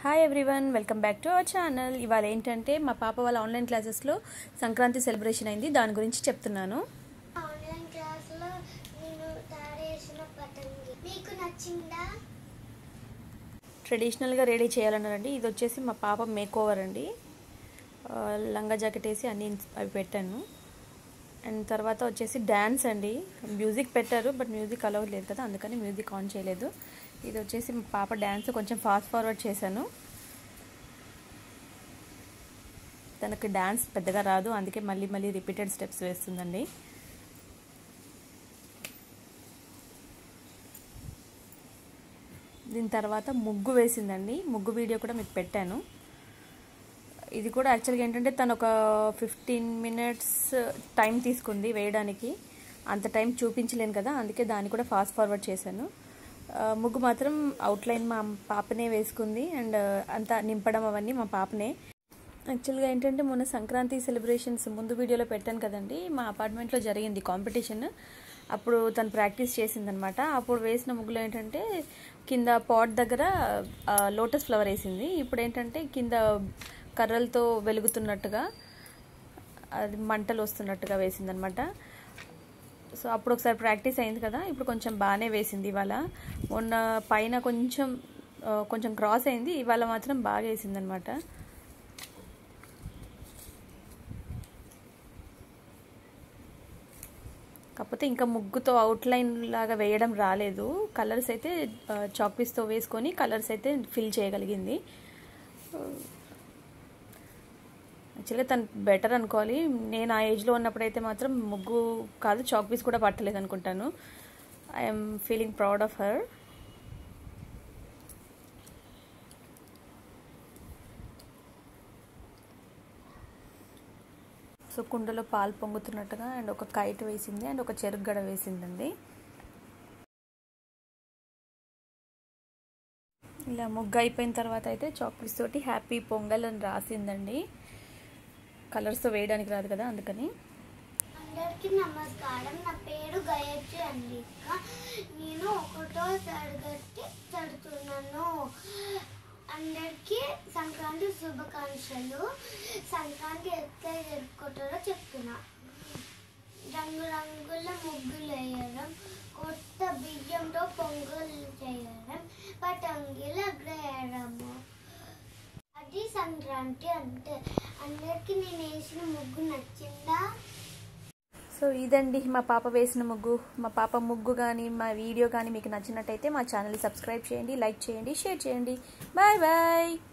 hi everyone welcome back to our channel ఇవాళ ఏంటంటే మా పాప వాళ్ళ ఆన్లైన్ క్లాసెస్లో సంక్రాంతి సెలబ్రేషన్ అయింది దాని గురించి చెప్తున్నాను ఆన్లైన్ క్లాస్లో నేను తయారు చేసిన పతంగి మీకు నచ్చిందా ట్రెడిషనల్గా రెడీ చేయాలన్నారండి ఇది వచ్చేసి మా పాప మేక్ ఓవర్ అండి ఆ, లంగా జాకెట్ వేసి అన్ని అవి పెట్టాను అండ్ తర్వాత వచ్చేసి డ్యాన్స్ అండి మ్యూజిక్ పెట్టారు బట్ మ్యూజిక్ అలౌడ్ లేదు కదా అందుకని మ్యూజిక్ ఆన్ చేయలేదు ఇది వచ్చేసి మా పాప డ్యాన్స్ కొంచెం ఫాస్ట్ ఫార్వర్డ్ చేశాను తనకి డ్యాన్స్ పెద్దగా రాదు అందుకే మళ్ళీ మళ్ళీ రిపీటెడ్ స్టెప్స్ వేస్తుందండి దీని తర్వాత ముగ్గు వేసిందండి ముగ్గు వీడియో కూడా మీకు పెట్టాను ఇది కూడా యాక్చువల్గా ఏంటంటే తను ఒక ఫిఫ్టీన్ మినిట్స్ టైం తీసుకుంది వేయడానికి అంత టైం చూపించలేను కదా అందుకే దాన్ని కూడా ఫాస్ట్ ఫార్వర్డ్ చేశాను ఆ, ముగ్గు మాత్రం అవుట్లైన్ మా పాపనే వేసుకుంది అండ్ అంతా నింపడం అవన్నీ మా పాపనే యాక్చువల్గా ఏంటంటే మొన్న సంక్రాంతి సెలబ్రేషన్స్ ముందు వీడియోలో పెట్టాను కదండి మా అపార్ట్మెంట్లో జరిగింది కాంపిటీషన్ అప్పుడు తను ప్రాక్టీస్ చేసిందనమాట అప్పుడు వేసిన ముగ్గులు ఏంటంటే కింద పాట్ దగ్గర లోటస్ ఫ్లవర్ వేసింది ఇప్పుడు ఏంటంటే కింద కర్రలతో వెలుగుతున్నట్టుగా అది మంటలు వస్తున్నట్టుగా వేసిందనమాట సో అప్పుడు ఒకసారి ప్రాక్టీస్ అయింది కదా ఇప్పుడు కొంచెం బాగానే వేసింది ఇవాళ మొన్న పైన కొంచెం ఆ, కొంచెం క్రాస్ అయింది ఇవాళ మాత్రం బాగా వేసింది అనమాట కాకపోతే ఇంకా ముగ్గుతో అవుట్లైన్ లాగా వేయడం రాలేదు కలర్స్ అయితే చాక్ పీస్తో వేసుకొని కలర్స్ అయితే ఫిల్ చేయగలిగింది యాక్చువల్గా తను బెటర్ అనుకోవాలి నేను ఆ ఏజ్లో ఉన్నప్పుడైతే మాత్రం ముగ్గు కాదు చాక్ పీస్ కూడా పట్టలేదు అనుకుంటాను I'm feeling proud of her so కుండలో పాలు పొంగుతున్నట్టుగా అండ్ ఒక కైట్ వేసింది అండ్ ఒక చెరుకు గడ వేసిందండి ఇలా ముగ్గు అయిపోయిన తర్వాత అయితే చాక్లెట్స్ తోటి హ్యాపీ పొంగల్ అని రాసిందండి కలర్స్తో వేయడానికి రాదు కదా అందుకని అందరికీ నమస్కారం నా పేరు గాయత్రి అంబిక నేను ఒకటో తరగతి చదువుతున్నాను అందరికీ సంక్రాంతి శుభాకాంక్షలు సంక్రాంతి ఎట్లా జరుపుకుంటారో చెప్తున్నా రంగురంగుల ముగ్గులు వేయడం కొత్త బియ్యంతో పొంగల్ చేయడం పతంగిలు ఎగరేయడము అది సంక్రాంతి అంటే అందరికీ నేను వేసిన ముగ్గు నచ్చిందా సో ఇదండి మా పాప వేసిన ముగ్గు మా పాప ముగ్గు కానీ మా వీడియో కానీ మీకు నచ్చినట్టయితే మా ఛానల్ సబ్స్క్రైబ్ చేయండి లైక్ చేయండి షేర్ చేయండి బాయ్ బాయ్